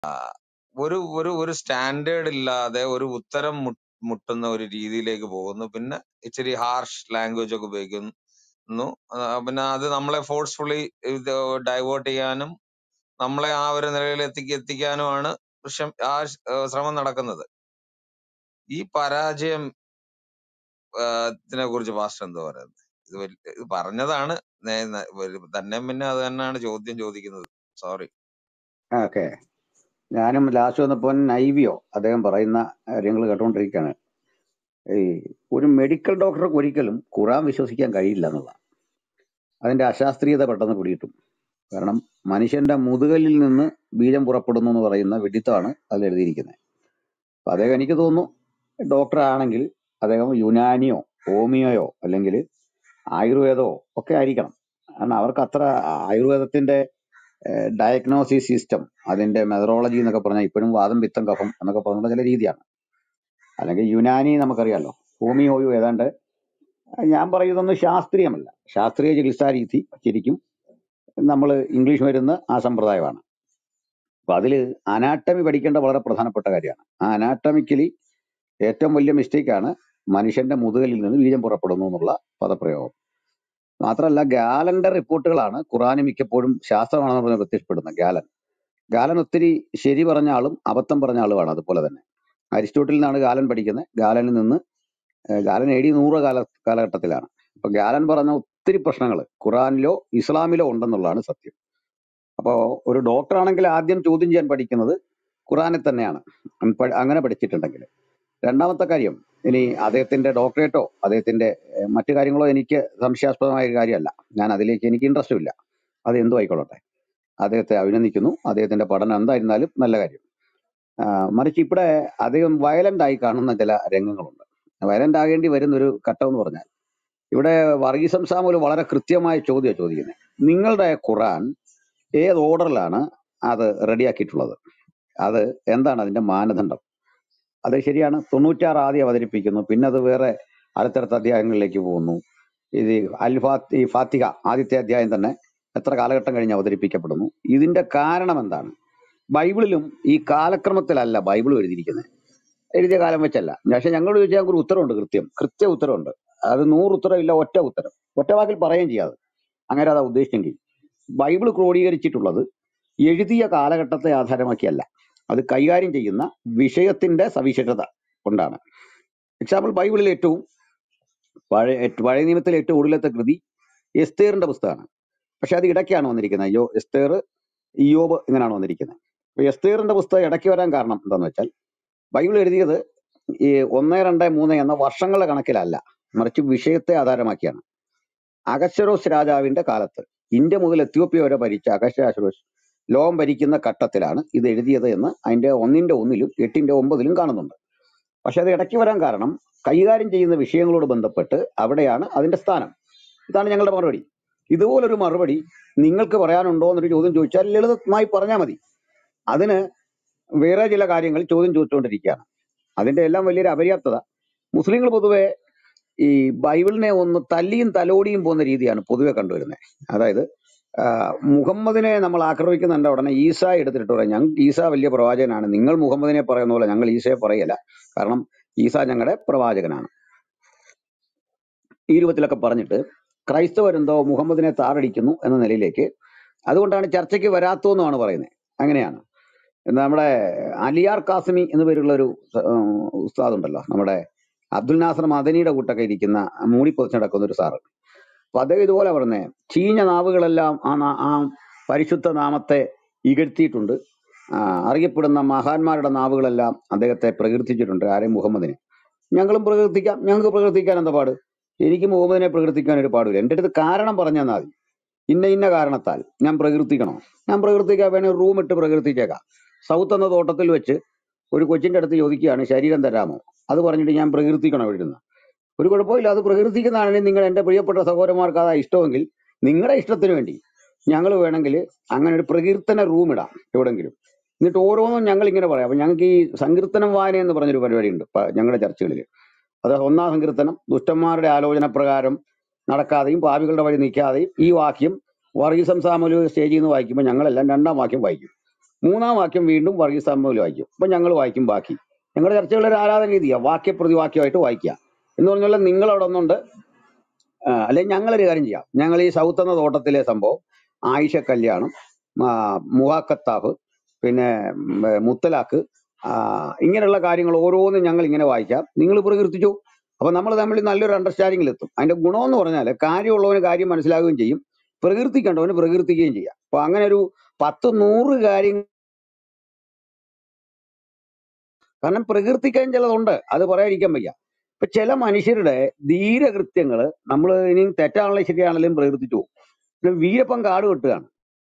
ഒരു ഒരു ഒരു സ്റ്റാൻഡേർഡ് ഇല്ലാതെ ഒരു ഉത്തരം മു- മുട്ടുന്ന ഒരു രീതിയിലേക്ക് പോകുന്നു പിന്നെ ഇച്ചിരി ഹാർഷ് ലാംഗ്വേജ് ഒക്കെ ഉപയോഗിക്കുന്നു ആ, പിന്നെ അത് നമ്മളെ ഫോഴ്സ്ഫുള്ളി ഇത് ഡൈവേർട്ട് ചെയ്യാനും നമ്മളെ ആ ഒരു നിലയിൽ എത്തിക്ക എത്തിക്കാനുമാണ് ശ്രമ- ആ ശ്- ഏഹ് ശ്രമം നടക്കുന്നത് ഈ പരാജയം ഇതിനെ കുറിച്ച് പാസ്റ്റർ എന്താ പറയുന്നത് ഇത് വലിയ- ഇത് പറഞ്ഞതാണ് നേ- ന- ഒരു- തന്നെ പിന്നെ അത് തന്നെയാണ് ചോദ്യം ചോദിക്കുന്നത് സോറി ഓക്കെ ഞാനും ലാസ്റ്റ് വന്നപ്പോൾ നൈവിയോ അദ്ദേഹം പറയുന്ന കാര്യങ്ങൾ കേട്ടുകൊണ്ടിരിക്കുകയാണ് ഈ ഒരു മെഡിക്കൽ ഡോക്ടർക്ക് ഒരിക്കലും ഖുറാൻ വിശ്വസിക്കാൻ കഴിയില്ല എന്നുള്ളതാണ് അതിന്റെ അശാസ്ത്രീയത പെട്ടെന്ന് പിടികിട്ടും കാരണം മനുഷ്യന്റെ മുതുകലിൽ നിന്ന് ബീജം പുറപ്പെടുന്നു എന്ന് പറയുന്ന വെഡിത്തമാണ് അതിൽ എഴുതിയിരിക്കുന്നത് അപ്പൊ അദ്ദേഹം എനിക്ക് തോന്നുന്നു ഡോക്ടർ ആണെങ്കിൽ അദ്ദേഹം യുനാനിയോ ഹോമിയോയോ അല്ലെങ്കിൽ ആയുർവേദമോ ഒക്കെ ആയിരിക്കണം കാരണം അവർക്ക് അത്ര ആയുർവേദത്തിന്റെ ഡയഗ്നോസിസ് സിസ്റ്റം അതിന്റെ മെതറോളജി എന്നൊക്കെ പറഞ്ഞാൽ ഇപ്പോഴും വാദം പിത്തം കഫം എന്നൊക്കെ പറഞ്ഞുള്ള ചില രീതിയാണ് അല്ലെങ്കിൽ യുനാനി നമുക്കറിയാലോ ഹോമിയോയും ഏതാണ്ട് ഞാൻ പറയുന്നതൊന്നും ശാസ്ത്രീയമല്ല ശാസ്ത്രീയ ചികിത്സാ രീതി ശരിക്കും നമ്മൾ ഇംഗ്ലീഷ് മരുന്ന് ആ സമ്പ്രദായമാണ് അപ്പൊ അതിൽ അനാട്ടമി പഠിക്കേണ്ട വളരെ പ്രധാനപ്പെട്ട കാര്യമാണ് ആ അനാട്ടമിക്കലി ഏറ്റവും വലിയ മിസ്റ്റേക്കാണ് മനുഷ്യന്റെ മുതുകലിൽ നിന്ന് ബീജം പുറപ്പെടുന്നു എന്നുള്ള പദപ്രയോഗം മാത്രമല്ല ഗാലന്റെ റിപ്പോർട്ടുകളാണ് ഖുറാന് മിക്കപ്പോഴും ശാസ്ത്രമാണെന്ന് പറഞ്ഞ് പ്രത്യക്ഷപ്പെടുന്നത് ഗാലൻ ഗാലൻ ഒത്തിരി ശരി പറഞ്ഞ ആളും അബദ്ധം പറഞ്ഞ ആളുമാണ് അതുപോലെ തന്നെ അരിസ്റ്റോട്ടിൽ നിന്നാണ് ഗാലൻ പഠിക്കുന്നത് ഗാലനിൽ നിന്ന് ഏഹ് ഗാലൻ എ ഡി നൂറ് കാല കാലഘട്ടത്തിലാണ് അപ്പൊ ഗാലൻ പറഞ്ഞ ഒത്തിരി പ്രശ്നങ്ങൾ ഖുറാനിലോ ഇസ്ലാമിലോ ഉണ്ടെന്നുള്ളതാണ് സത്യം അപ്പോ ഒരു ഡോക്ടർ ആണെങ്കിൽ ആദ്യം ചോദ്യം ചെയ്യാൻ പഠിക്കുന്നത് ഖുറാനിൽ തന്നെയാണ് ഉം പ- അങ്ങനെ പഠിച്ചിട്ടുണ്ടെങ്കിൽ രണ്ടാമത്തെ കാര്യം ഇനി അദ്ദേഹത്തിന്റെ ഡോക്ടറേറ്റോ അദ്ദേഹത്തിന്റെ ഏഹ്, മറ്റു കാര്യങ്ങളോ എനിക്ക് സംശയാസ്പദമായ ഒരു കാര്യമല്ല ഞാൻ അതിലേക്ക് എനിക്ക് ഇൻട്രസ്റ്റും ഇല്ല അത് എന്തു ആയിക്കൊള്ളട്ടെ അദ്ദേഹത്തെ അഭിനന്ദിക്കുന്നു അദ്ദേഹത്തിന്റെ പഠനം എന്തായിരുന്നാലും നല്ല കാര്യം ആ, മറിച്ച് ഇവിടെ അദ്ദേഹം വയലന്റ് ആയി കാണുന്ന ചില രംഗങ്ങളുണ്ട് വയലന്റ് ആകേണ്ടി വരുന്ന ഒരു ഘട്ടം എന്ന് പറഞ്ഞാൽ ഇവിടെ വർഗീസം സാമുൽ വളരെ കൃത്യമായ ചോദ്യം ചോദിക്കുന്നത് നിങ്ങളുടെ ഖുറാൻ ഏത് ഓർഡറിലാണ് അത് റെഡിയാക്കിയിട്ടുള്ളത് അത് എന്താണ് അതിന്റെ മാനദണ്ഡം അത് ശരിയാണ് തൊണ്ണൂറ്റാറ് ആദ്യം അവതരിപ്പിക്കുന്നു പിന്നെ അത് വേറെ അടുത്തടുത്ത അധ്യായങ്ങളിലേക്ക് പോകുന്നു ഇത് അൽ ഫാത്തി ഈ ഫാത്തിഹ ആദ്യത്തെ അധ്യായം തന്നെ എത്ര കാലഘട്ടം കഴിഞ്ഞ് അവതരിപ്പിക്കപ്പെടുന്നു ഇതിന്റെ കാരണം എന്താണ് ബൈബിളിലും ഈ കാലക്രമത്തിലല്ല ബൈബിൾ എഴുതിയിരിക്കുന്നത് എഴുതിയ കാലം വെച്ചല്ല പക്ഷെ ഞങ്ങളോട് ചോദിച്ചാൽ ഞങ്ങൾക്ക് ഒരു ഉത്തരവുണ്ട് കൃത്യം കൃത്യ ഉത്തരവുണ്ട് അത് നൂറ് ഉത്തരവില്ല ഒറ്റ ഉത്തരം ഒറ്റ വാക്കിൽ പറയുകയും ചെയ്യാതെ അങ്ങനെ അതാ ഉദ്ദേശിച്ചെങ്കിൽ ബൈബിൾ ക്രോഡീകരിച്ചിട്ടുള്ളത് എഴുതിയ കാലഘട്ടത്തെ ആധാരമാക്കിയല്ല അത് കൈകാര്യം ചെയ്യുന്ന വിഷയത്തിന്റെ സവിശേഷത കൊണ്ടാണ് എക്സാമ്പിൾ ബൈബിളിൽ ഏറ്റവും പഴയ ഏറ്റ- പഴയ നിയമത്തിലെ ഏറ്റവും ഒടുവിലത്തെ കൃതി എസ്തേറിന്റെ പുസ്തകമാണ് പക്ഷെ അത് ഇടയ്ക്കാണ് വന്നിരിക്കുന്നത് യോ എസ്തേർ ഇയോബ് ഇങ്ങനെയാണ് വന്നിരിക്കുന്നത് അപ്പൊ എസ്തേറിന്റെ പുസ്തകം ഇടയ്ക്ക് വരാൻ കാരണം എന്താന്ന് വെച്ചാൽ ബൈബിൾ എഴുതിയത് ഈ ഒന്ന് രണ്ട് മൂന്ന് എന്ന വർഷങ്ങളുടെ കണക്കിലല്ല മറിച്ച് വിഷയത്തെ ആധാരമാക്കിയാണ് അഗശ്വരോസ് രാജാവിന്റെ കാലത്ത് ഇന്ത്യ മുതൽ എത്യോപ്യ വരെ ഭരിച്ച അഗശ്വരോസ് ലോകം ഭരിക്കുന്ന ഘട്ടത്തിലാണ് ഇത് എഴുതിയത് എന്ന് അതിന്റെ ഒന്നിന്റെ ഒന്നിലും എട്ടിന്റെ ഒമ്പതിലും കാണുന്നുണ്ട് പക്ഷെ അത് ഇടയ്ക്ക് വരാൻ കാരണം കൈകാര്യം ചെയ്യുന്ന വിഷയങ്ങളോട് ബന്ധപ്പെട്ട് അവിടെയാണ് അതിന്റെ സ്ഥാനം ഇതാണ് ഞങ്ങളുടെ മറുപടി ഇതുപോലൊരു മറുപടി നിങ്ങൾക്ക് പറയാനുണ്ടോ എന്നൊരു ചോദ്യം ചോദിച്ചാൽ ലളിതമായി പറഞ്ഞാൽ മതി അതിന് വേറെ ചില കാര്യങ്ങൾ ചോദ്യം ചോദിച്ചുകൊണ്ടിരിക്കുകയാണ് അതിന്റെ എല്ലാം വലിയൊരു അപര്യാപ്തത മുസ്ലിങ്ങൾ പൊതുവെ ഈ ബൈബിളിനെ ഒന്ന് തല്ലിയും തലോടിയും പോകുന്ന രീതിയാണ് പൊതുവെ കണ്ടുവരുന്നത് അതായത് ആ, മുഹമ്മദിനെ നമ്മൾ ആക്രമിക്കുന്നുണ്ട് ഉടനെ ഈസ എടുത്തിട്ട് പറയാം ഞങ്ങൾക്ക് ഈസ വലിയ പ്രവാചകനാണ് നിങ്ങൾ മുഹമ്മദിനെ പറയുന്ന പോലെ ഞങ്ങൾ ഈസയെ പറയല കാരണം ഈസ ഞങ്ങളുടെ പ്രവാചകനാണ് ഈ രൂപത്തിലൊക്കെ പറഞ്ഞിട്ട് ക്രൈസ്തവരെന്തോ മുഹമ്മദിനെ താറടിക്കുന്നു എന്ന നിലയിലേക്ക് അതുകൊണ്ടാണ് ചർച്ചയ്ക്ക് വരാത്തതെന്നുമാണ് പറയുന്നത് അങ്ങനെയാണ് നമ്മുടെ അലിയാർ കാസിമി എന്ന് പേരുള്ള ഒരു ഉസ്താദ് ഉണ്ടല്ലോ നമ്മുടെ അബ്ദുൽ നാസർ മദനിയുടെ കൂട്ടൊക്കെ ഇരിക്കുന്ന മൂടി പൊതിച്ച് നടക്കുന്ന ഒരു സാറ് അപ്പൊ അദ്ദേഹം ഇതുപോലെ പറഞ്ഞേ ചീഞ്ഞ നാവുകളെല്ലാം ആ നാ- ആ പരിശുദ്ധ നാമത്തെ ഇകഴ്ത്തിയിട്ടുണ്ട് ആ, അറിയപ്പെടുന്ന മഹാന്മാരുടെ നാവുകളെല്ലാം അദ്ദേഹത്തെ പ്രകീർത്തിച്ചിട്ടുണ്ട് ആരെയും മുഹമ്മദിനെ ഞങ്ങളും പ്രകീർത്തിക്കാം ഞങ്ങൾക്ക് പ്രകീർത്തിക്കാൻ എന്താ പാട് എനിക്ക് മുഹമ്മദിനെ പ്രകീർത്തിക്കാൻ ഒരു പാടില്ല എൻ്റെ അടുത്ത് കാരണം പറഞ്ഞാൽ മതി ഇന്ന ഇന്ന കാരണത്താൽ ഞാൻ പ്രകീർത്തിക്കണോ ഞാൻ പ്രകീർത്തിക്കാൻ വേണേ റൂം ഇട്ട് പ്രകീർത്തിച്ചേക്കാം സൗത്ത് എന്ന തോട്ടത്തിൽ വെച്ച് ഒരു കൊച്ചിന്റെ അടുത്ത് ചോദിക്കുകയാണ് ശരീരം തരാമോ അത് പറഞ്ഞിട്ട് ഞാൻ പ്രകീർത്തിക്കണോ ഇവിടെ നിന്ന് ഒരു കുഴപ്പമില്ല അത് പ്രകീർത്തിക്കുന്നതാണെങ്കിൽ നിങ്ങൾ എൻ്റെ പ്രിയപ്പെട്ട സഹോദരന്മാർക്ക് അതാ ഇഷ്ടമെങ്കിൽ നിങ്ങളുടെ ഇഷ്ടത്തിന് വേണ്ടി ഞങ്ങൾ വേണമെങ്കിൽ അങ്ങനെ ഒരു പ്രകീർത്തന റൂം ഇടാം എവിടെങ്കിലും എന്നിട്ട് ഓരോന്നും ഞങ്ങൾ ഇങ്ങനെ പറയാം അപ്പൊ ഞങ്ങൾക്ക് ഈ സങ്കീർത്തനം വായന എന്ന് പറഞ്ഞൊരു പരിപാടിയുണ്ട് പ- ഞങ്ങളുടെ ചർച്ചകളിൽ അത് ഒന്നാം സങ്കീർത്തനം ദുഷ്ടന്മാരുടെ ആലോചന പ്രകാരം നടക്കാതെയും പാപികളുടെ വഴി നിൽക്കാതെയും ഈ വാക്യം വർഗീസം സാമൂല് സ്റ്റേജിൽ നിന്ന് വായിക്കുമ്പോൾ ഞങ്ങളെല്ലാം രണ്ടാം വാക്യം വായിക്കും മൂന്നാം വാക്യം വീണ്ടും വർഗീസ് സാമുവൽ വായിക്കും അപ്പൊ ഞങ്ങൾ വായിക്കും ബാക്കി ഞങ്ങളുടെ ചർച്ചകളുടെ ഒരു ആരാധന രീതിയാ വാക്യ പ്രതിവാക്യമായിട്ട് വായിക്കുക എന്ന് പറഞ്ഞാൽ നിങ്ങൾ അവിടെ ഒന്നുണ്ട് അല്ലെങ്കിൽ ഞങ്ങളൊരു കാര്യം ചെയ്യാം ഞങ്ങൾ ഈ സൗത്ത് എന്ന തോട്ടത്തിലെ സംഭവം ആയിഷ കല്യാണം ആ, മുവാക്കത്താഫ് പിന്നെ ഉം, മുത്തലാഖ് ആ, ഇങ്ങനെയുള്ള കാര്യങ്ങൾ ഓരോന്നും ഞങ്ങൾ ഇങ്ങനെ വായിക്കാം നിങ്ങൾ പ്രകീർത്തിച്ചു അപ്പൊ നമ്മൾ തമ്മിൽ നല്ലൊരു അണ്ടർസ്റ്റാൻഡിംഗിൽ എത്തും അതിന്റെ ഗുണമെന്ന് പറഞ്ഞാൽ കാര്യമുള്ളവന് കാര്യം മനസ്സിലാവുകയും ചെയ്യും പ്രകീർത്തിക്കേണ്ടവന് പ്രകീർത്തിക്കുകയും ചെയ്യാം അപ്പൊ അങ്ങനെ ഒരു പത്ത് നൂറ് കാര്യങ്ങൾ കാരണം പ്രകീർത്തിക്കാൻ ചിലതുണ്ട് അത് പറയാതിരിക്കാൻ വയ്യ ഇപ്പൊ ചില മനുഷ്യരുടെ ധീരകൃത്യങ്ങൾ നമ്മൾ ഇനി തെറ്റാണെങ്കിലും ശരിയാണെങ്കിലും പ്രകീർത്തിച്ചു പോകും പിന്നെ വീരപ്പൻ കാട് വെട്ടുകയാണ്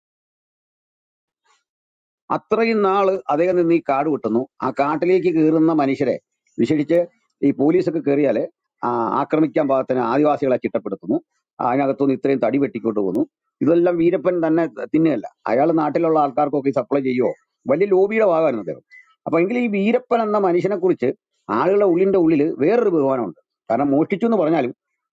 അത്രയും നാള് അദ്ദേഹം നിന്ന് ഈ കാട് വെട്ടുന്നു ആ കാട്ടിലേക്ക് കയറുന്ന മനുഷ്യരെ വിശേഷിച്ച് ഈ പോലീസൊക്കെ കയറിയാല് ആ, ആക്രമിക്കാൻ പാകത്തിന് ആദിവാസികളെ ചിട്ടപ്പെടുത്തുന്നു അതിനകത്തുനിന്ന് ഇത്രയും തടി വെട്ടിക്കൊണ്ട് പോകുന്നു ഇതെല്ലാം വീരപ്പൻ തന്നെ തിന്നുകയല്ല അയാൾ നാട്ടിലുള്ള ആൾക്കാർക്കൊക്കെ സപ്ലൈ ചെയ്യുവോ വലിയ ലോബിയുടെ ഭാഗമായിരുന്നു അദ്ദേഹം അപ്പൊ എങ്കിൽ ഈ വീരപ്പൻ എന്ന മനുഷ്യനെ കുറിച്ച് ആളുകളുടെ ഉള്ളിന്റെ ഉള്ളിൽ വേറൊരു ബഹുമാനമുണ്ട് കാരണം മോഷ്ടിച്ചു എന്ന് പറഞ്ഞാലും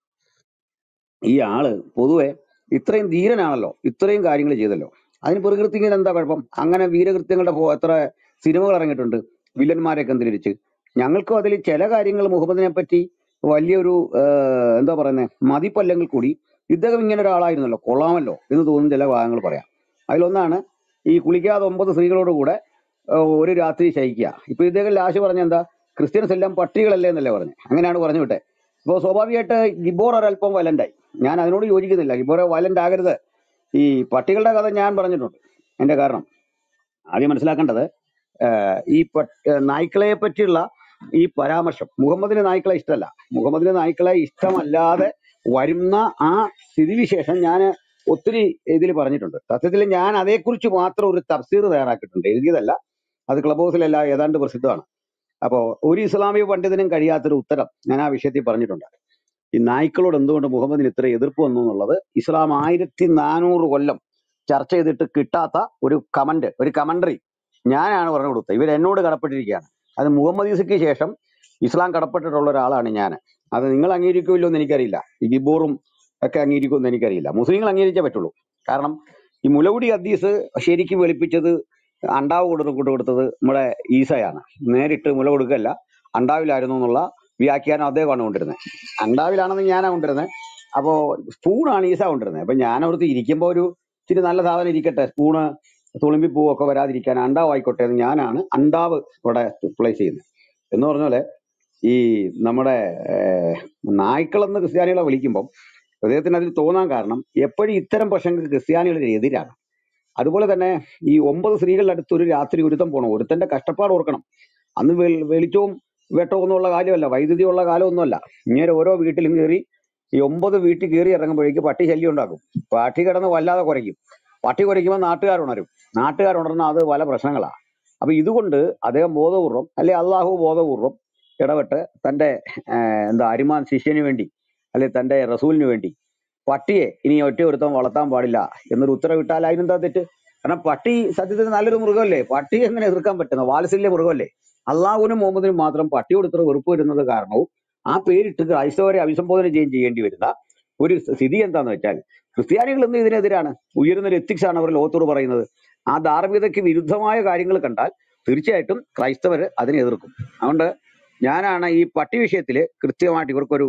ഈ ആള് പൊതുവെ ഇത്രയും ധീരനാണല്ലോ ഇത്രയും കാര്യങ്ങൾ ചെയ്തല്ലോ അതിന് പ്രകൃതിക്ക് എന്താ കുഴപ്പം അങ്ങനെ വീരകൃത്യങ്ങളുടെ പോ- എത്ര സിനിമകൾ ഇറങ്ങിയിട്ടുണ്ട് വില്ലന്മാരെയൊക്കെ എന്തിരിച്ച് ഞങ്ങൾക്കും അതിൽ ചില കാര്യങ്ങൾ മുഹമ്മദിനെ പറ്റി വലിയൊരു ആഹ്, എന്താ പറയുന്നത് മതിപ്പല്ലെങ്കിൽ കൂടി ഇദ്ദേഹം ഇങ്ങനെ ഒരാളായിരുന്നല്ലോ കൊള്ളാമല്ലോ എന്ന് തോന്നുന്ന ചില ഭാഗങ്ങൾ പറയാം അതിലൊന്നാണ് ഈ കുളിക്കാതെ ഒമ്പത് സ്ത്രീകളോട് കൂടെ ആഹ്, ഒരു രാത്രി ശയിക്കുക ഇപ്പൊ ഇദ്ദേഹം ലാശ് പറഞ്ഞ എന്താ ക്രിസ്ത്യൻസ് എല്ലാം പട്ടികളല്ലേ എന്നല്ലേ പറഞ്ഞു അങ്ങനെയാണ് പറഞ്ഞു വിട്ടെ അപ്പോൾ സ്വാഭാവികമായിട്ട് ഗിബോർ ഒരല്പം വലണ്ടായി ഞാൻ അതിനോട് യോജിക്കുന്നില്ല ഗിബോറെ വലന്റ് ആകരുത് ഈ പട്ടികളുടെ കഥ ഞാൻ പറഞ്ഞിട്ടുണ്ട് എന്റെ കാരണം ആദ്യം മനസ്സിലാക്കേണ്ടത് ആഹ് ഈ പട്ട് നായ്ക്കളെ പറ്റിയുള്ള ഈ പരാമർശം മുഹമ്മദിന് നായ്ക്കളെ ഇഷ്ടമല്ല മുഹമ്മദിന് നായ്ക്കളെ ഇഷ്ടമല്ലാതെ വരുന്ന ആ സ്ഥിതിവിശേഷം ഞാൻ ഒത്തിരി ഇതിൽ പറഞ്ഞിട്ടുണ്ട് സത്യത്തിൽ ഞാൻ അതേക്കുറിച്ച് മാത്രം ഒരു തഫ്സീർ തയ്യാറാക്കിയിട്ടുണ്ട് എഴുതിയതല്ല അത് ക്ലബ് ഹൗസിലല്ല ഏതാണ്ട് പ്രസിദ്ധമാണ് അപ്പോ ഒരു ഇസ്ലാമിക പണ്ഡിതനും കഴിയാത്തൊരു ഉത്തരം ഞാൻ ആ വിഷയത്തിൽ പറഞ്ഞിട്ടുണ്ട് ഈ നായ്ക്കളോട് എന്തുകൊണ്ട് മുഹമ്മദിന് ഇത്ര എതിർപ്പ് വന്നു എന്നുള്ളത് ഇസ്ലാം ആയിരത്തി നാനൂറ് കൊല്ലം ചർച്ച ചെയ്തിട്ട് കിട്ടാത്ത ഒരു കമന്റ് ഒരു കമന്ററി ഞാനാണ് പറഞ്ഞു കൊടുത്തത് ഇവർ എന്നോട് കടപ്പെട്ടിരിക്കുകയാണ് അത് മുഹമ്മദീസയ്ക്ക് ശേഷം ഇസ്ലാം കടപ്പെട്ടിട്ടുള്ള ഒരാളാണ് ഞാൻ അത് നിങ്ങൾ അംഗീകരിക്കുമല്ലോ എന്ന് എനിക്കറിയില്ല ഈ ഗിബോറും ഒക്കെ അംഗീകരിക്കുമെന്ന് എനിക്കറിയില്ല മുസ്ലിങ്ങൾ അംഗീകരിച്ചേ പറ്റുള്ളൂ കാരണം ഈ മുലകുടി ഹദീസ് ശരിക്കും വെളുപ്പിച്ചത് അണ്ടാവ് കൊടുത്ത് കൊണ്ട് കൊടുത്തത് നമ്മുടെ ഈസയാണ് നേരിട്ട് മുല കൊടുക്കല്ല അണ്ടാവിലായിരുന്നു എന്നുള്ള വ്യാഖ്യാനം അദ്ദേഹമാണ് കൊണ്ടിരുന്നത് അണ്ടാവിലാണെന്ന് ഞാനാ കൊണ്ടിരുന്നത് അപ്പോ സ്പൂണാണ് ഈസ കൊണ്ടിരുന്നത് അപ്പൊ ഞാൻ അവിടുത്തെ ഇരിക്കുമ്പോ ഒരു ഇച്ചിരി നല്ല സാധനം ഇരിക്കട്ടെ സ്പൂണ് തുളുമ്പി പൂവൊക്കെ വരാതിരിക്കാൻ അണ്ടാവ് ആയിക്കോട്ടെ എന്ന് ഞാനാണ് അണ്ടാവ് ഇവിടെ പ്ലേസ് ചെയ്യുന്നത് എന്ന് പറഞ്ഞ പോലെ ഈ നമ്മുടെ ഏഹ്, നായ്ക്കളെന്ന് ക്രിസ്ത്യാനികളെ വിളിക്കുമ്പോൾ ഹൃദയത്തിന് അതിൽ തോന്നാൻ കാരണം എപ്പോഴും ഇത്തരം പ്രശ്നങ്ങൾക്ക് ക്രിസ്ത്യാനികളുടെ എതിരാണ് അതുപോലെ തന്നെ ഈ ഒമ്പത് സ്ത്രീകളുടെ അടുത്ത് ഒരു രാത്രി ഒരുത്തം പോകണം ഒരുത്തന്റെ കഷ്ടപ്പാട് ഓർക്കണം അന്ന് വെൾ- വെളിച്ചവും വെട്ടവും ഒന്നും ഉള്ള കാലമല്ല വൈദ്യുതി ഉള്ള കാലമൊന്നുമല്ല ഇങ്ങനെ ഓരോ വീട്ടിലും കയറി ഈ ഒമ്പത് വീട്ടിൽ കയറി ഇറങ്ങുമ്പോഴേക്ക് പട്ടി ശല്യം ഉണ്ടാക്കും പട്ടി കിടന്ന് വല്ലാതെ കുരയ്ക്കും പട്ടി കുരയ്ക്കുമ്പോൾ നാട്ടുകാർ ഉണരും നാട്ടുകാർ ഉണർന്നാൽ അത് പല പ്രശ്നങ്ങളാണ് അപ്പൊ ഇതുകൊണ്ട് അദ്ദേഹം ബോധപൂർവം അല്ലെ അള്ളാഹു ബോധപൂർവം ഇടപെട്ട് തന്റെ ആഹ്, എന്താ അരിമാൻ ശിഷ്യന് വേണ്ടി അല്ലെ തന്റെ റസൂലിന് വേണ്ടി പട്ടിയെ ഇനി ഒറ്റ ഒരുത്തം വളർത്താൻ പാടില്ല എന്നൊരു ഉത്തരവിട്ടാൽ അതിനെന്താ തെറ്റ് കാരണം പട്ടി സത്യത്തിൽ നല്ലൊരു മൃഗമല്ലേ പട്ടി എങ്ങനെ എതിർക്കാൻ പറ്റുന്ന വാത്സല്യ മൃഗമല്ലേ അള്ളാഹുവിനും മുഹമ്മദിനും മാത്രം പട്ടിയോട് ഇത്ര വെറുപ്പ് വരുന്നത് കാരണവും ആ പേരിട്ട് ക്രൈസ്തവരെ അഭിസംബോധന ചെയ്യുകയും ചെയ്യേണ്ടി വരുന്ന ഒരു സ്ഥിതി എന്താന്ന് വെച്ചാൽ ക്രിസ്ത്യാനികൾ ഇന്ന് ഇതിനെതിരാണ് ഉയരുന്ന ഒരു എത്തിക്സ് ആണ് അവർ ലോകത്തോട് പറയുന്നത് ആ ധാർമ്മികതയ്ക്ക് വിരുദ്ധമായ കാര്യങ്ങൾ കണ്ടാൽ തീർച്ചയായിട്ടും ക്രൈസ്തവർ അതിനെ എതിർക്കും അതുകൊണ്ട് ഞാനാണ് ഈ പട്ടി വിഷയത്തിൽ കൃത്യമായിട്ട് ഇവർക്കൊരു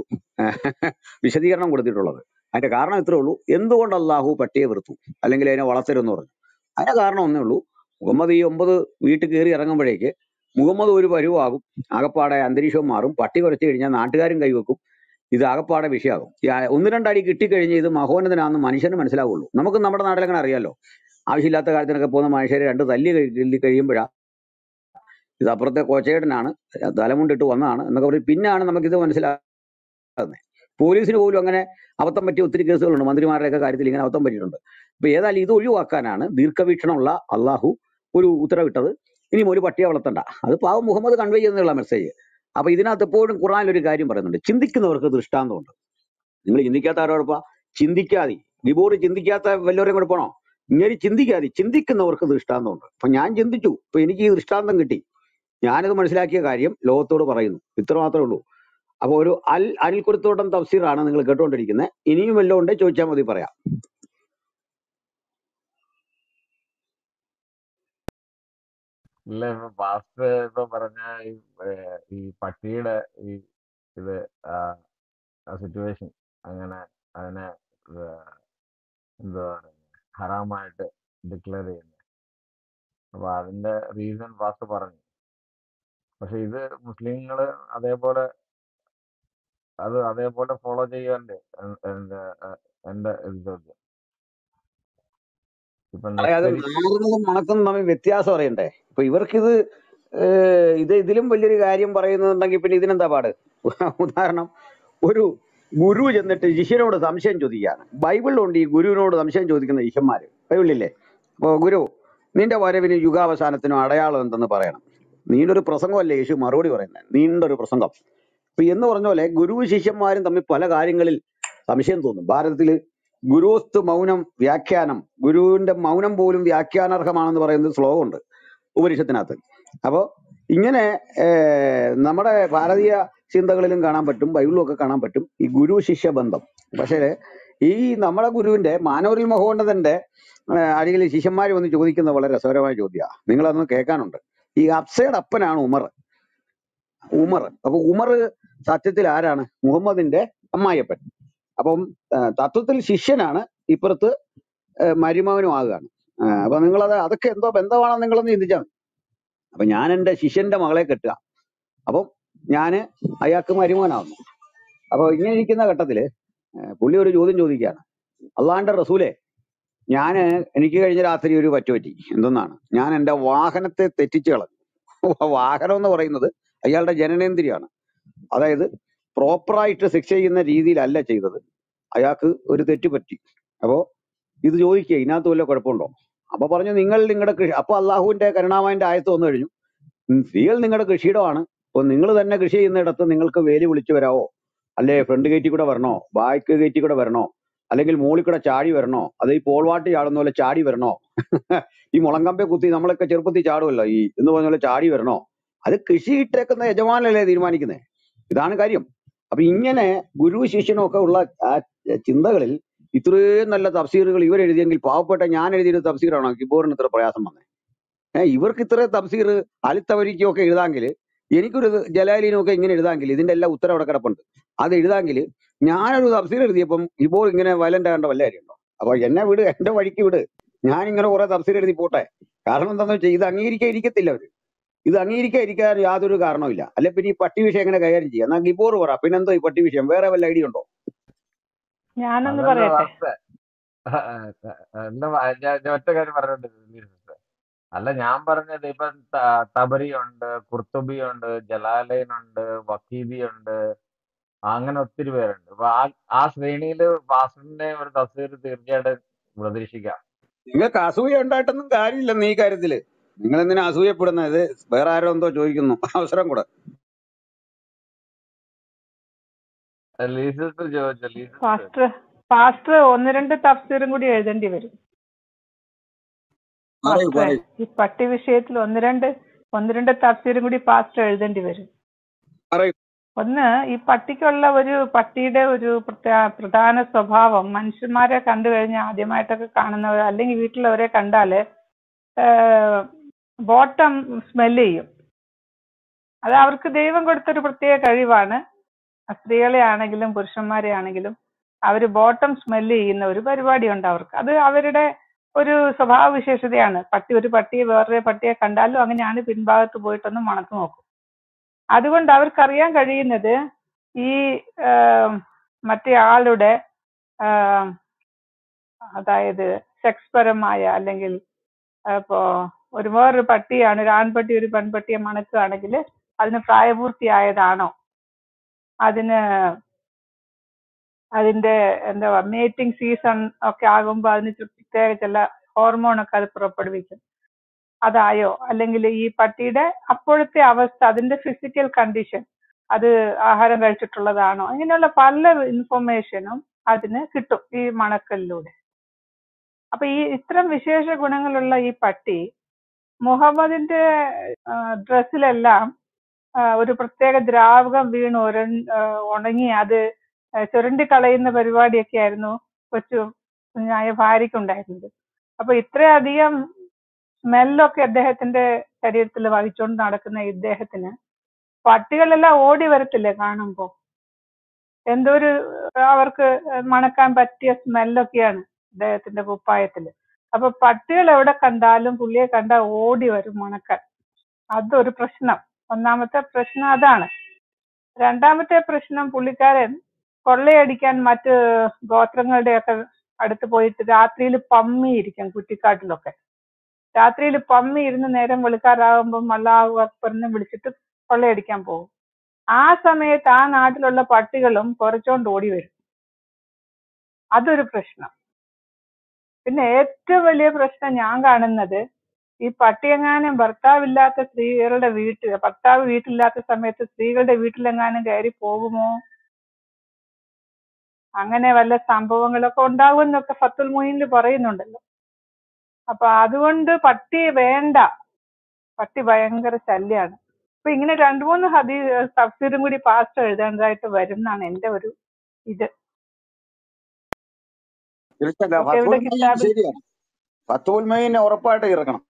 വിശദീകരണം കൊടുത്തിട്ടുള്ളത് അതിന്റെ കാരണം ഇത്രേ ഉള്ളൂ എന്തുകൊണ്ട് അള്ളാഹു പട്ടിയെ വെറുത്തു അല്ലെങ്കിൽ അതിനെ വളർത്തരുതെന്ന് പറഞ്ഞു അതിന്റെ കാരണം ഒന്നേ ഉള്ളൂ മുഹമ്മദ് ഈ ഒമ്പത് വീട്ടിൽ കയറി ഇറങ്ങുമ്പോഴേക്ക് മുഹമ്മദ് ഒരു പരുവാകും ആകപ്പാടെ അന്തരീക്ഷവും മാറും പട്ടി കുറച്ച് കഴിഞ്ഞാൽ നാട്ടുകാരും കൈവെക്കും ഇത് ആകപ്പാടെ വിഷയമാകും ഈ ആ- ഒന്ന് രണ്ടടി കിട്ടിക്കഴിഞ്ഞ് ഇത് മഹോന്നതനാണെന്ന് മനുഷ്യന് മനസ്സിലാവുള്ളൂ നമുക്ക് നമ്മുടെ നാട്ടിലങ്ങനെ അറിയാലോ ആവശ്യമില്ലാത്ത കാര്യത്തിനൊക്കെ പോകുന്ന മനുഷ്യരെ രണ്ട് തല്ലി കഴി കഴിയുമ്പോഴാ ഇത് അപ്പുറത്തെ കോച്ചേടനാണ് തലമുണ്ടിട്ട് വന്നതാണ് എന്നൊക്കെ പറയും പിന്നാണ് നമുക്കിത് മനസ്സിലാകുന്നത് പോലീസിന് പോലും അങ്ങനെ അബദ്ധം പറ്റിയ ഒത്തിരി കേസുകളുണ്ട് മന്ത്രിമാരുടെയൊക്കെ കാര്യത്തിൽ ഇങ്ങനെ അബദ്ധം പറ്റിയിട്ടുണ്ട് അപ്പൊ ഏതായാലും ഇത് ഒഴിവാക്കാനാണ് ദീർഘവീക്ഷണമുള്ള അള്ളാഹു ഒരു ഉത്തരവിട്ടത് ഇനി ഒരു പട്ടിയെ വളർത്തണ്ട അത് പാവം മുഹമ്മദ് കൺവേ ചെയ്യുന്നുള്ള മെസ്സേജ് അപ്പൊ ഇതിനകത്ത് എപ്പോഴും ഖുറാനിൽ ഒരു കാര്യം പറയുന്നുണ്ട് ചിന്തിക്കുന്നവർക്ക് ദൃഷ്ടാന്തമുണ്ട് നിങ്ങൾ ചിന്തിക്കാത്ത ആരോടൊപ്പം ചിന്തിക്കാതെ വിബോർഡ് ചിന്തിക്കാത്ത വല്ലവരെയും കൂടെ പോണോ ഇങ്ങനെ ചിന്തിക്കാതെ ചിന്തിക്കുന്നവർക്ക് ദൃഷ്ടാന്തമുണ്ട് അപ്പൊ ഞാൻ ചിന്തിച്ചു ഇപ്പൊ എനിക്ക് ഈ ദൃഷ്ടാന്തം കിട്ടി ഞാനിത് മനസ്സിലാക്കിയ കാര്യം ലോകത്തോട് പറയുന്നു ഇത്ര മാത്രമേ ഉള്ളൂ അപ്പൊ ഒരു അൽ അനിൽ കുരുത്തോട്ടം തഫ്സീറാണ് നിങ്ങൾ കേട്ടുകൊണ്ടിരിക്കുന്നത് ഇനിയും വല്ലതും ഉണ്ടെ ചോദിച്ചാൽ മതി പറയാം ഇല്ല ഇപ്പൊ പാസ്റ്റർ ഇപ്പൊ പറഞ്ഞ ഈ ഏഹ്, ഈ പട്ടിയുടെ ഈ ഇത് സിറ്റുവേഷൻ അങ്ങനെ അതിനെ ഏഹ്, എന്താ പറയുക ഹറാമായിട്ട് ഡിക്ലെയർ ചെയ്യുന്നത് അപ്പൊ അതിന്റെ റീസൺ പാസ്റ്റർ പറഞ്ഞു പക്ഷെ ഇത് മുസ്ലിങ്ങള് അതേപോലെ അത് അതേപോലെ ഫോളോ ചെയ്യാറുണ്ട് എൻ- എന്റെ ഏഹ്, എന്റെ ഒരു ചോദ്യം ഇപ്പൊ അതായത് നിസ്കരി നാറുന്നതും മണക്കുന്നതും തമ്മിൽ വ്യത്യാസം അറിയണ്ടേ ഇപ്പൊ ഇവർക്കിത് ഏഹ്, ഇത് ഇതിലും വലിയൊരു കാര്യം പറയുന്നുണ്ടെങ്കിൽ പിന്നെ ഇതിനെന്താ പാട് ഉദാഹരണം ഒരു ഗുരു ചെന്നിട്ട് ശിഷ്യനോട് സംശയം ചോദിക്കുകയാണ് ബൈബിളിലുണ്ട് ഈ ഗുരുവിനോട് സംശയം ചോദിക്കുന്ന ശിഷ്യന്മാര് ബൈബിളില്ലേ അപ്പൊ ഗുരു നിന്റെ വരവിന് യുഗാവസാനത്തിനും അടയാളം എന്തെന്ന് പറയണം നീണ്ടൊരു പ്രസംഗമല്ലേ യേശു മറുപടി പറയുന്നത് നീണ്ടൊരു പ്രസംഗം അപ്പൊ എന്ന് പറഞ്ഞ പോലെ ഗുരു ശിഷ്യന്മാരും തമ്മിൽ പല കാര്യങ്ങളിൽ സംശയം തോന്നും ഭാരതത്തില് ഗുരുസ്തു മൗനം വ്യാഖ്യാനം ഗുരുവിന്റെ മൗനം പോലും വ്യാഖ്യാനാർഹമാണെന്ന് പറയുന്നത് ശ്ലോകമുണ്ട് ഉപനിഷത്തിനകത്ത് അപ്പോ ഇങ്ങനെ ഏർ, നമ്മുടെ ഭാരതീയ ചിന്തകളിലും കാണാൻ പറ്റും ബൈബിളിലും ഒക്കെ കാണാൻ പറ്റും ഈ ഗുരു ശിഷ്യ ബന്ധം പക്ഷേ ഈ നമ്മുടെ ഗുരുവിന്റെ മാനവരിൽ മഹോന്നതന്റെ അടിയിൽ ശിഷ്യന്മാർ വന്ന് ചോദിക്കുന്ന വളരെ രസകരമായ ചോദ്യമാണ് നിങ്ങളതൊന്ന് കേൾക്കാനുണ്ട് ഈ അപ്സയുടെ അപ്പനാണ് ഉമർ ഉമർ അപ്പൊ ഉമർ സത്യത്തിൽ ആരാണ് മുഹമ്മദിന്റെ അമ്മായിയപ്പൻ അപ്പം ആ, തത്വത്തിൽ ശിഷ്യനാണ് ഇപ്പുറത്ത് ആ, മരുമകനും ആകുകയാണ് ആ, അപ്പൊ നിങ്ങളത് അതൊക്കെ എന്തോ ബന്ധമാണെന്ന് നിങ്ങളൊന്ന് ചിന്തിച്ചാൽ മതി അപ്പൊ ഞാൻ എന്റെ ശിഷ്യന്റെ മകളെ കെട്ടുക അപ്പം ഞാന് അയാൾക്ക് മരുമകനാവുന്നു അപ്പൊ ഇങ്ങനെ ഇരിക്കുന്ന ഘട്ടത്തില് ആ, പുള്ളി ഒരു ചോദ്യം ചോദിക്കുകയാണ് അള്ളാന്റെ റസൂലെ ഞാന് എനിക്ക് കഴിഞ്ഞ രാത്രി ഒരു പറ്റുപറ്റി എന്തെന്നാണ് ഞാൻ എന്റെ വാഹനത്തെ തെറ്റിച്ചു കളഞ്ഞു വാഹനം എന്ന് പറയുന്നത് അയാളുടെ ജനനേന്ദ്രിയാണ് അതായത് പ്രോപ്പറായിട്ട് ശിക്ഷ ചെയ്യുന്ന രീതിയിലല്ല ചെയ്തത് അയാൾക്ക് ഒരു തെറ്റ് പറ്റി അപ്പോ ഇത് ചോദിക്കുക ഇതിനകത്ത് വല്ല കുഴപ്പമുണ്ടോ അപ്പൊ പറഞ്ഞു നിങ്ങൾ നിങ്ങളുടെ കൃഷി അപ്പൊ അള്ളാഹുവിന്റെ കരുണാമയന്റെ ആയത്ത് വന്നു കഴിഞ്ഞു ഉം, സ്ത്രീകൾ നിങ്ങളുടെ കൃഷിയിടമാണ് അപ്പൊ നിങ്ങൾ തന്നെ കൃഷി ചെയ്യുന്നിടത്ത് നിങ്ങൾക്ക് വേലി വിളിച്ചു വരാവോ അല്ലെ ഫ്രണ്ട് ഗേറ്റിൽ കൂടെ വരണോ ബാക്ക് ഗേറ്റിൽ കൂടെ വരണോ അല്ലെങ്കിൽ മുകളിൽ കൂടെ ചാടി വരണോ അത് ഈ പോൾവാട്ട് ചാടുന്ന പോലെ ചാടി വരണോ ഈ മുളങ്കമ്പെ കുത്തി നമ്മളൊക്കെ ചെറുപ്പത്തിൽ ചാടുമല്ലോ ഈ എന്ന് പറഞ്ഞ പോലെ ചാടി വരണോ അത് കൃഷി ഇട്ടേക്കുന്ന യജമാനല്ലേ തീരുമാനിക്കുന്നത് ഇതാണ് കാര്യം അപ്പൊ ഇങ്ങനെ ഗുരു ശിഷ്യനും ഒക്കെ ഉള്ള ആ ചിന്തകളിൽ ഇത്രയും നല്ല തഫ്സീറുകൾ ഇവർ എഴുതിയെങ്കിൽ പാവപ്പെട്ട ഞാൻ എഴുതിയ തഫ്സീറാണോ കിബോറിന് ഇത്ര പ്രയാസം വന്നത് ഏഹ് ഇവർക്ക് ഇത്രയും തഫ്സീർ അലിത്തവരിക്കും ഒക്കെ എഴുതാമെങ്കിൽ എനിക്കൊരു ജലാലിനും ഒക്കെ ഇങ്ങനെ എഴുതാമെങ്കിൽ ഇതിന്റെ എല്ലാം ഉത്തരം അവിടെ കിടപ്പുണ്ട് അത് എഴുതാമെങ്കിൽ ഞാനൊരു തഫ്സീർ എഴുതിയപ്പം ഇപ്പോൾ ഇങ്ങനെ വയലന്റ് ആകേണ്ട വല്ല കാര്യമുണ്ടോ അപ്പൊ എന്നെ വിട് എന്റെ വഴിക്ക് വിട് ഞാൻ ഇങ്ങനെ കുറെ തഫ്സീർ എഴുതി പോട്ടെ കാരണം എന്താണെന്ന് വെച്ചാൽ ഇത് അംഗീകരിക്കാൻ ഇരിക്കത്തില്ല അവര് ഇത് അംഗീകരിക്കാൻ ഇരിക്കാൻ യാതൊരു കാരണവുമില്ല അല്ലെ പിന്നെ ഈ പട്ടി വിഷയം എങ്ങനെ കൈകാര്യം ചെയ്യാം എന്നാ ഗിബോർ പറ പിന്നെന്തോ ഈ പട്ടി വിഷയം വേറെ വല്ല ഐഡിയ ഉണ്ടോ ഞാനൊന്ന് അതല്ല പറയട്ടെ പാസ്റ്റർ എന്താ ഞാൻ ഞാൻ ഒറ്റ കാര്യം പറഞ്ഞോണ്ടിരുന്നു അല്ല ഞാൻ പറഞ്ഞത് ഇപ്പൊ ത- തബരി ഉണ്ട് കുർത്തുബി ഉണ്ട് ജലാലൈൻ ഉണ്ട് വക്കീബി ഉണ്ട് അങ്ങനെ ഒത്തിരി പേരുണ്ട് അപ്പൊ ആ ആ ശ്രേണിയില് പാസ്റ്ററിന്റെ ഒരു തഫ്സീർ തീർച്ചയായിട്ടും പ്രതീക്ഷിക്കാം നിങ്ങൾക്ക് അസൂയ ഉണ്ടായിട്ടൊന്നും കാര്യമില്ലെന്ന് ഈ കാര്യത്തില് നിങ്ങൾ എന്തിനാ അസൂയപ്പെടുന്നത് വേറെ ആരോ എന്തോ ചോദിക്കുന്നു അവസരം കൂടെ ലീസിസ്റ്റ് ചോദിച്ചു ലീസിസ്റ്റ് പാസ്റ്റർ പാസ്റ്റർ ഒന്ന് രണ്ട് തഫ്സീറും കൂടി എഴുതേണ്ടി വരും പറയൂ പാസ്റ്ററെ പറയൂ ഈ പട്ടി വിഷയത്തിൽ ഒന്ന് രണ്ട് ഒന്ന് രണ്ട് തഫ്സീറും കൂടി പാസ്റ്റർ എഴുതേണ്ടി വരും പറയൂ ഒന്ന് ഈ പട്ടിക്കുള്ള ഒരു പട്ടിയുടെ ഒരു പ്രത്യാ- പ്രധാന സ്വഭാവം മനുഷ്യന്മാരെ കണ്ടു കഴിഞ്ഞാൽ ആദ്യമായിട്ടൊക്കെ കാണുന്നവർ അല്ലെങ്കിൽ വീട്ടിലുള്ളവരെ കണ്ടാല് ബോട്ടം സ്മെല് ചെയ്യും അത് അവർക്ക് ദൈവം കൊടുത്തൊരു പ്രത്യേക കഴിവാണ് സ്ത്രീകളെ ആണെങ്കിലും പുരുഷന്മാരെ ആണെങ്കിലും അവര് ബോട്ടം സ്മെല് ചെയ്യുന്ന ഒരു പരിപാടിയുണ്ട് അവർക്ക് അത് അവരുടെ ഒരു സ്വഭാവ വിശേഷതയാണ് പട്ടി ഒരു പട്ടിയെ വേറൊരു പട്ടിയെ കണ്ടാലും അങ്ങനെയാണ് പിൻഭാഗത്ത് പോയിട്ടൊന്ന് മണത്ത് നോക്കും അതുകൊണ്ട് അവർക്കറിയാൻ കഴിയുന്നത് ഈ ആം, മറ്റേ ആളുടെ ആം, അതായത് സെക്സ് പരമായ അല്ലെങ്കിൽ ഇപ്പോ ഒരു വേറൊരു പട്ടിയാണ് ഒരു ആൺപട്ടി ഒരു പെൺപട്ടിയെ മണക്കുകയാണെങ്കിൽ അതിന് പ്രായപൂർത്തിയായതാണോ അതിന് അതിന്റെ എന്താ മേറ്റിംഗ് സീസൺ ഒക്കെ ആകുമ്പോൾ അതിന് ചു- പ്രത്യേക ചില ഹോർമോൺ ഒക്കെ അത് പുറപ്പെടുവിക്കും അതായോ അല്ലെങ്കിൽ ഈ പട്ടിയുടെ അപ്പോഴത്തെ അവസ്ഥ അതിന്റെ ഫിസിക്കൽ കണ്ടീഷൻ അത് ആഹാരം കഴിച്ചിട്ടുള്ളതാണോ അങ്ങനെയുള്ള പല ഇൻഫർമേഷനും അതിന് കിട്ടും ഈ മണക്കലിലൂടെ അപ്പൊ ഈ ഇത്തരം വിശേഷ ഗുണങ്ങളുള്ള ഈ പട്ടി മുഹമ്മദിന്റെ ഡ്രസ്സിലെല്ലാം ഒരു പ്രത്യേക ദ്രാവകം വീണ് ഉര ഉണങ്ങി അത് ചുരണ്ടി കളയുന്ന പരിപാടിയൊക്കെ ആയിരുന്നു കൊച്ചു കുഞ്ഞായ ഭാര്യയ്ക്കുണ്ടായിരുന്നത് അപ്പൊ ഇത്രയധികം സ്മെല്ലൊക്കെ അദ്ദേഹത്തിന്റെ ശരീരത്തിൽ വഹിച്ചുകൊണ്ട് നടക്കുന്ന ഇദ്ദേഹത്തിന് പട്ടികളെല്ലാം ഓടി വരത്തില്ലേ കാണുമ്പോ എന്തോ ഒരു അവർക്ക് മണക്കാൻ പറ്റിയ സ്മെല്ലൊക്കെയാണ് ഇദ്ദേഹത്തിന്റെ കുപ്പായത്തില് അപ്പൊ പട്ടികൾ എവിടെ കണ്ടാലും പുള്ളിയെ കണ്ടാൽ ഓടി വരും മണക്കാൻ അതൊരു പ്രശ്നം ഒന്നാമത്തെ പ്രശ്നം അതാണ് രണ്ടാമത്തെ പ്രശ്നം പുള്ളിക്കാരൻ കൊള്ളയടിക്കാൻ മറ്റ് ഗോത്രങ്ങളുടെയൊക്കെ അടുത്ത് പോയിട്ട് രാത്രിയിൽ പമ്മിയിരിക്കും കുറ്റിക്കാട്ടിലൊക്കെ രാത്രിയിൽ പമ്മി ഇരുന്ന് നേരം വെളുക്കാറാകുമ്പം അള്ളാഹു അക്ബറിനെ വിളിച്ചിട്ട് കൊള്ളയടിക്കാൻ പോകും ആ സമയത്ത് ആ നാട്ടിലുള്ള പട്ടികളും കുറച്ചോണ്ട് ഓടി വരും അതൊരു പ്രശ്നം പിന്നെ ഏറ്റവും വലിയ പ്രശ്നം ഞാൻ കാണുന്നത് ഈ പട്ടിയെങ്ങാനും ഭർത്താവില്ലാത്ത സ്ത്രീകളുടെ വീട്ടിൽ ഭർത്താവ് വീട്ടിലില്ലാത്ത സമയത്ത് സ്ത്രീകളുടെ വീട്ടിലെങ്ങാനും കയറി പോകുമോ അങ്ങനെ വല്ല സംഭവങ്ങളൊക്കെ ഉണ്ടാകുമെന്നൊക്കെ ഫത്തുൽ മൊയിനിൽ പറയുന്നുണ്ടല്ലോ അപ്പൊ അതുകൊണ്ട് പട്ടി വേണ്ട പട്ടി ഭയങ്കര ശല്യാണ് അപ്പൊ ഇങ്ങനെ രണ്ടു മൂന്ന് ഹദീ തഫ്സീറും കൂടി പാസ്റ്റ് എഴുതേണ്ടതായിട്ട് വരും എന്നാണ് എന്റെ ഒരു ഇത് തീർച്ചയായിട്ടും ഇതൊക്കെ എവിടെ ഫത്തുൽ മൊയ്ൻ കിതാബിൽ ശരിയാണ് ഫത്തുൽ മൊയ്ൻ ഉറപ്പായിട്ട് ഇറക്കണം